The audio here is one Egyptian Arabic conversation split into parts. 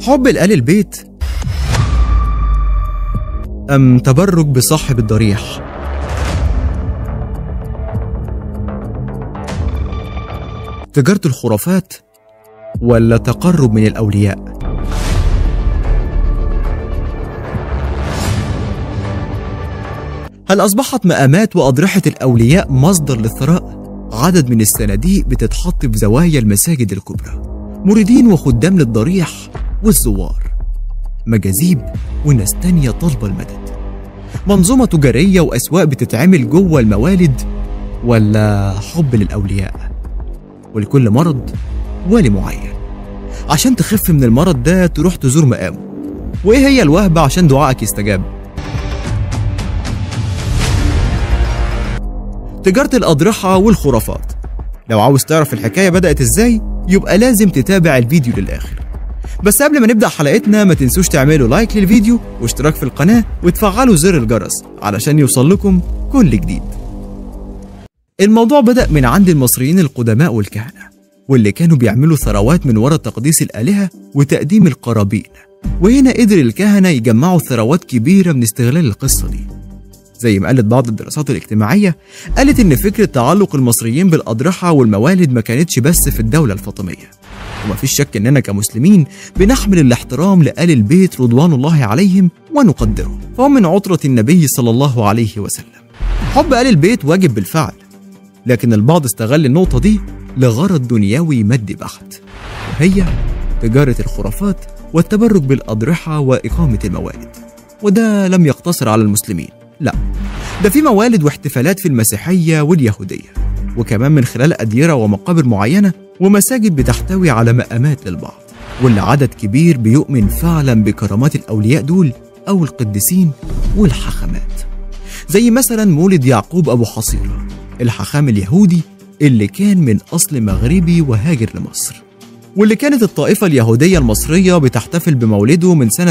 حب لآل البيت أم تبرك بصاحب الضريح تجارة الخرافات ولا تقرب من الأولياء هل أصبحت مقامات وأضرحة الأولياء مصدر للثراء؟ عدد من الصناديق بتتحط في زوايا المساجد الكبرى مريدين وخدام للضريح والزوار مجاذيب وناس تانية طالبة المدد منظومة تجارية وأسواق بتتعمل جوه الموالد ولا حب للأولياء ولكل مرض والي معين عشان تخف من المرض ده تروح تزور مقامه وإيه هي الوهبة عشان دعائك يستجاب تجارة الأضرحة والخرافات لو عاوز تعرف الحكاية بدأت إزاي يبقى لازم تتابع الفيديو للآخر بس قبل ما نبدأ حلقتنا ما تنسوش تعملوا لايك للفيديو واشتراك في القناة وتفعلوا زر الجرس علشان يوصل لكم كل جديد الموضوع بدأ من عند المصريين القدماء والكهنة واللي كانوا بيعملوا ثروات من وراء تقديس الآلهة وتقديم القرابين وهنا قدر الكهنة يجمعوا ثروات كبيرة من استغلال القصة دي زي ما قالت بعض الدراسات الاجتماعية قالت إن فكرة تعلق المصريين بالأضرحة والموالد ما كانتش بس في الدولة الفاطمية ومفيش شك إننا كمسلمين بنحمل الاحترام لآل البيت رضوان الله عليهم ونقدرهم فهم من عطرة النبي صلى الله عليه وسلم حب آل البيت واجب بالفعل لكن البعض استغل النقطة دي لغرض دنيوي مادي بحت وهي تجارة الخرافات والتبرك بالأضرحة وإقامة الموالد وده لم يقتصر على المسلمين لا ده في موالد واحتفالات في المسيحية واليهودية وكمان من خلال أديرة ومقابر معينة ومساجد بتحتوي على مقامات للبعض واللي عدد كبير بيؤمن فعلا بكرامات الأولياء دول أو القديسين والحخامات زي مثلا مولد يعقوب أبو حصيرة الحخام اليهودي اللي كان من أصل مغربي وهاجر لمصر واللي كانت الطائفة اليهودية المصرية بتحتفل بمولده من سنة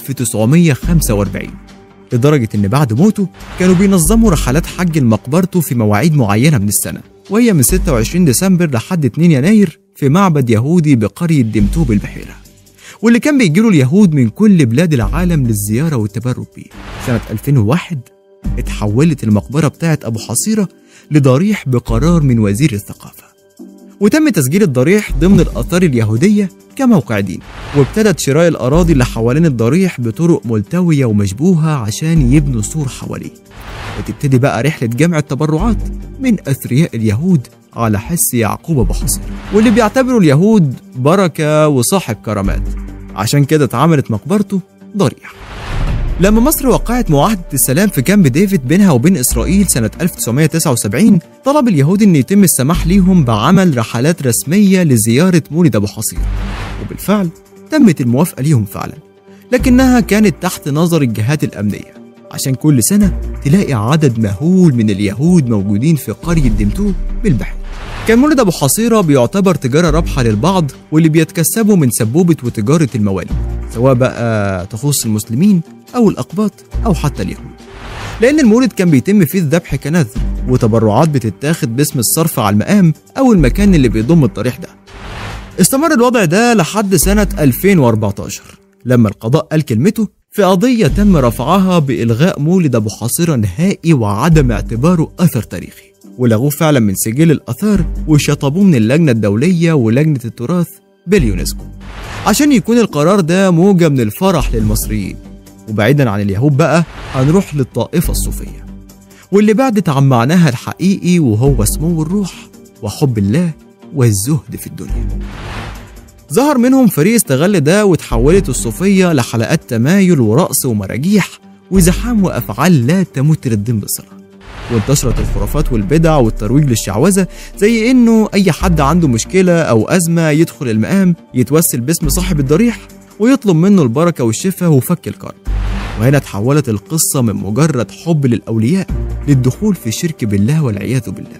1945 لدرجة إن بعد موته كانوا بينظموا رحلات حج لمقبرته في مواعيد معينة من السنة وهي من 26 ديسمبر لحد 2 يناير في معبد يهودي بقرية دمتوب البحيرة واللي كان بيجيله اليهود من كل بلاد العالم للزيارة والتبرك بيه سنة 2001 اتحولت المقبرة بتاعة أبو حصيرة لضريح بقرار من وزير الثقافة وتم تسجيل الضريح ضمن الآثار اليهودية كموقع دين وابتدت شراء الأراضي اللي حوالين الضريح بطرق ملتوية ومشبوهة عشان يبنوا سور حواليه وتبتدي بقى رحلة جمع التبرعات من أثرياء اليهود على حس يعقوب أبو حصير واللي بيعتبروا اليهود بركة وصاحب كرامات عشان كده اتعملت مقبرته ضريح لما مصر وقعت معاهدة السلام في كامب ديفيد بينها وبين إسرائيل سنة 1979 طلب اليهود أن يتم السماح ليهم بعمل رحلات رسمية لزيارة مولد أبو حصير وبالفعل تمت الموافقة ليهم فعلا لكنها كانت تحت نظر الجهات الأمنية عشان كل سنة تلاقي عدد مهول من اليهود موجودين في قرية دمتوب بالبحر كان مولد أبو حصيرة بيعتبر تجارة رابحة للبعض واللي بيتكسبوا من سبوبة وتجارة الموالد سواء بقى تخص المسلمين أو الأقباط أو حتى اليهود لأن المولد كان بيتم فيه الذبح كنذر وتبرعات بتتاخد باسم الصرف على المقام أو المكان اللي بيضم الضريح ده استمر الوضع ده لحد سنة 2014 لما القضاء قال كلمته في قضية تم رفعها بإلغاء مولد أبو حصيرة نهائي وعدم اعتباره أثر تاريخي ولغوه فعلا من سجل الآثار وشطبوه من اللجنة الدولية ولجنة التراث باليونسكو عشان يكون القرار ده موجة من الفرح للمصريين وبعيدا عن اليهود بقى هنروح للطائفة الصوفية واللي بعدت عن معناها الحقيقي وهو سمو الروح وحب الله والزهد في الدنيا ظهر منهم فريق استغل ده وتحولت الصوفية لحلقات تمايل ورقص ومراجيح وزحام وأفعال لا تمت للدين بصلة وانتشرت الخرافات والبدع والترويج للشعوذة زي إنه أي حد عنده مشكلة أو أزمة يدخل المقام يتوسل باسم صاحب الضريح ويطلب منه البركة والشفاء وفك الكرب وهنا تحولت القصة من مجرد حب للأولياء للدخول في الشرك بالله والعياذ بالله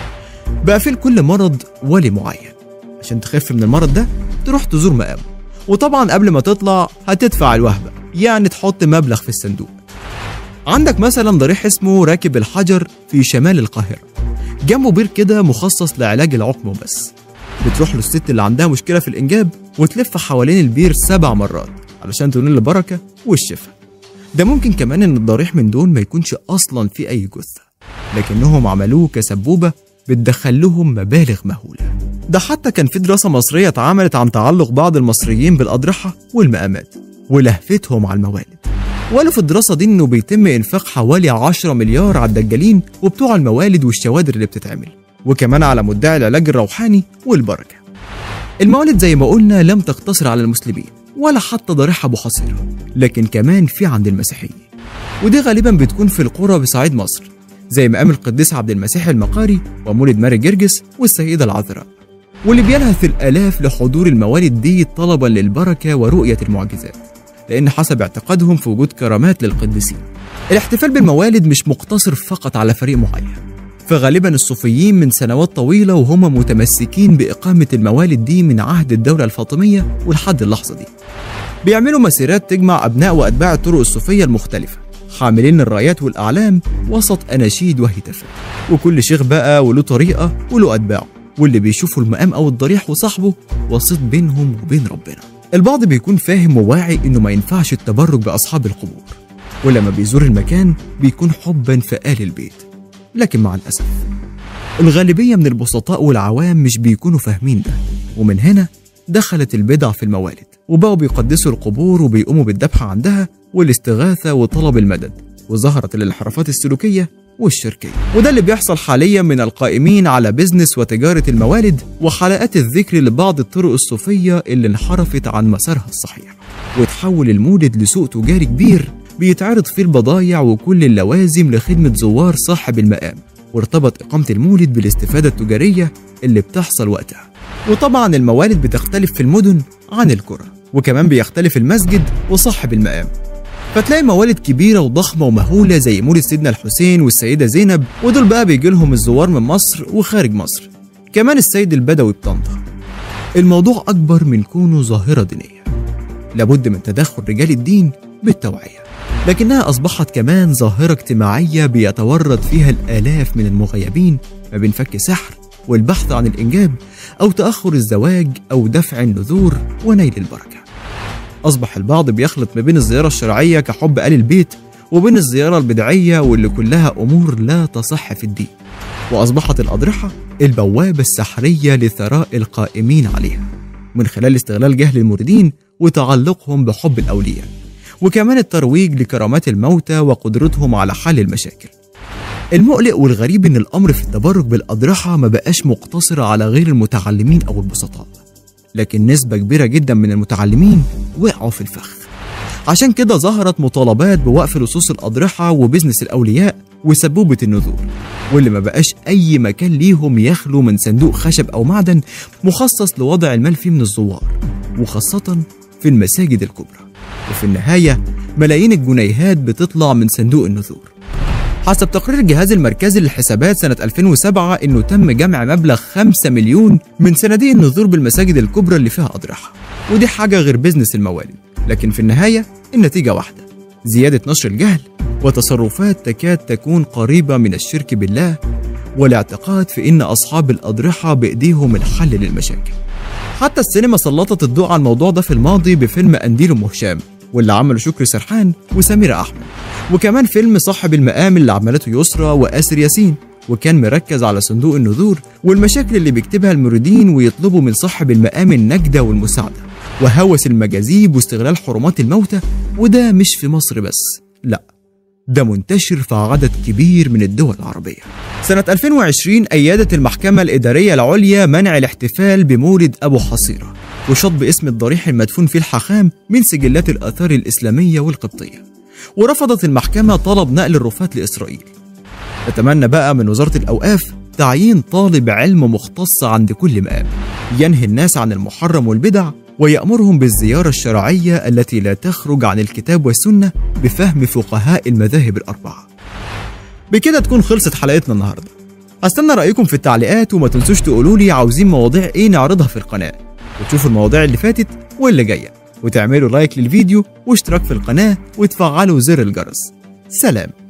بقى في لكل مرض ولي معين عشان تخف من المرض ده تروح تزور مقامه وطبعا قبل ما تطلع هتدفع الوهبة يعني تحط مبلغ في الصندوق عندك مثلا ضريح اسمه راكب الحجر في شمال القاهرة جنبه بير كده مخصص لعلاج العقم وبس بتروح للست اللي عندها مشكلة في الإنجاب وتلف حوالين البير سبع مرات علشان تنول البركة والشفاء ده ممكن كمان إن الضريح من دول ما يكونش أصلا في أي جثة لكنهم عملوه كسبوبة بتدخل لهم مبالغ مهولة ده حتى كان في دراسة مصرية اتعملت عن تعلق بعض المصريين بالأضرحة والمقامات ولهفتهم على الموالد وقالوا في الدراسة دي إنه بيتم إنفاق حوالي 10 مليار على الدجالين وبتوع الموالد والشوادر اللي بتتعمل وكمان على مدعي العلاج الروحاني والبركة الموالد زي ما قلنا لم تقتصر على المسلمين ولا حتى ضريح أبو حصيرة لكن كمان في عند المسيحيين ودي غالبا بتكون في القرى بصعيد مصر زي مقام القديس عبد المسيح المقاري ومولد ماري جرجس والسيدة العذراء واللي بيلهث الآلاف لحضور الموالد دي طلبا للبركة ورؤية المعجزات لأن حسب اعتقادهم في وجود كرامات للقديسين الاحتفال بالموالد مش مقتصر فقط على فريق معين فغالبا الصوفيين من سنوات طويلة وهم متمسكين بإقامة الموالد دي من عهد الدولة الفاطمية ولحد اللحظة دي بيعملوا مسيرات تجمع أبناء وأتباع الطرق الصوفية المختلفة حاملين الرايات والأعلام وسط أناشيد وهتافات وكل شيخ بقى وله طريقة وله أتباعه واللي بيشوفوا المقام أو الضريح وصاحبه وسيط بينهم وبين ربنا البعض بيكون فاهم وواعي إنه ما ينفعش التبرك بأصحاب القبور ولما بيزور المكان بيكون حبا في آل البيت لكن مع الأسف الغالبية من البسطاء والعوام مش بيكونوا فاهمين ده ومن هنا دخلت البدع في الموالد وبقوا بيقدسوا القبور وبيقوموا بالذبح عندها والاستغاثة وطلب المدد وظهرت الانحرافات السلوكية والشركية وده اللي بيحصل حاليا من القائمين على بيزنس وتجارة الموالد وحلقات الذكر لبعض الطرق الصوفية اللي انحرفت عن مسارها الصحيح وتحول المولد لسوق تجاري كبير بيتعرض فيه البضايع وكل اللوازم لخدمة زوار صاحب المقام وارتبط إقامة المولد بالاستفادة التجارية اللي بتحصل وقتها وطبعا الموالد بتختلف في المدن عن القرى وكمان بيختلف المسجد وصاحب المقام فتلاقي موالد كبيرة وضخمة ومهولة زي مولد سيدنا الحسين والسيدة زينب ودول بقى بيجي لهم الزوار من مصر وخارج مصر كمان السيد البدوي بطنطا الموضوع أكبر من كونه ظاهرة دينية لابد من تدخل رجال الدين بالتوعية لكنها أصبحت كمان ظاهرة اجتماعية بيتورط فيها الآلاف من المغيبين ما بين فك سحر والبحث عن الإنجاب أو تأخر الزواج أو دفع النذور ونيل البركة أصبح البعض بيخلط ما بين الزيارة الشرعية كحب آل البيت وبين الزيارة البدعية واللي كلها أمور لا تصح في الدين وأصبحت الأضرحة البوابة السحرية لثراء القائمين عليها من خلال استغلال جهل المريدين وتعلقهم بحب الأولياء وكمان الترويج لكرامات الموتى وقدرتهم على حل المشاكل المقلق والغريب ان الامر في التبرك بالاضرحه ما بقاش مقتصر على غير المتعلمين او البسطاء لكن نسبه كبيره جدا من المتعلمين وقعوا في الفخ عشان كده ظهرت مطالبات بوقف لصوص الاضرحه وبزنس الاولياء وسبوبه النذور واللي ما بقاش اي مكان ليهم يخلو من صندوق خشب او معدن مخصص لوضع المال فيه من الزوار وخاصه في المساجد الكبرى وفي النهايه ملايين الجنيهات بتطلع من صندوق النذور حسب تقرير الجهاز المركزي للحسابات سنة 2007 إنه تم جمع مبلغ 5 مليون من صناديق النذور بالمساجد الكبرى اللي فيها أضرحة ودي حاجة غير بيزنس الموالد لكن في النهاية النتيجة واحدة زيادة نشر الجهل وتصرفات تكاد تكون قريبة من الشرك بالله والاعتقاد في إن أصحاب الأضرحة بإيديهم الحل للمشاكل حتى السينما سلطت الضوء على الموضوع ده في الماضي بفيلم قنديل أم هشام واللي عمله شكري سرحان وسميرة أحمد وكمان فيلم صاحب المقام اللي عملته يسرى وآسر ياسين وكان مركز على صندوق النذور والمشاكل اللي بيكتبها المريدين ويطلبوا من صاحب المقام النجدة والمساعدة وهوس المجاذيب واستغلال حرمات الموتى وده مش في مصر بس لا ده منتشر في عدد كبير من الدول العربية سنة 2020 أيدت المحكمة الإدارية العليا منع الاحتفال بمولد أبو حصيرة وشطب اسم الضريح المدفون في الحخام من سجلات الآثار الإسلامية والقبطية ورفضت المحكمة طلب نقل الرفات لإسرائيل نتمنى بقى من وزارة الأوقاف تعيين طالب علم مختص عند كل مقام ينهي الناس عن المحرم والبدع ويأمرهم بالزيارة الشرعية التي لا تخرج عن الكتاب والسنة بفهم فقهاء المذاهب الأربعة بكده تكون خلصت حلقتنا النهاردة هستنى رأيكم في التعليقات وما تنسوش تقولوا لي عاوزين مواضيع ايه نعرضها في القناة وتشوفوا المواضيع اللي فاتت واللي جاية وتعملوا لايك للفيديو واشتراك في القناة وتفعلوا زر الجرس سلام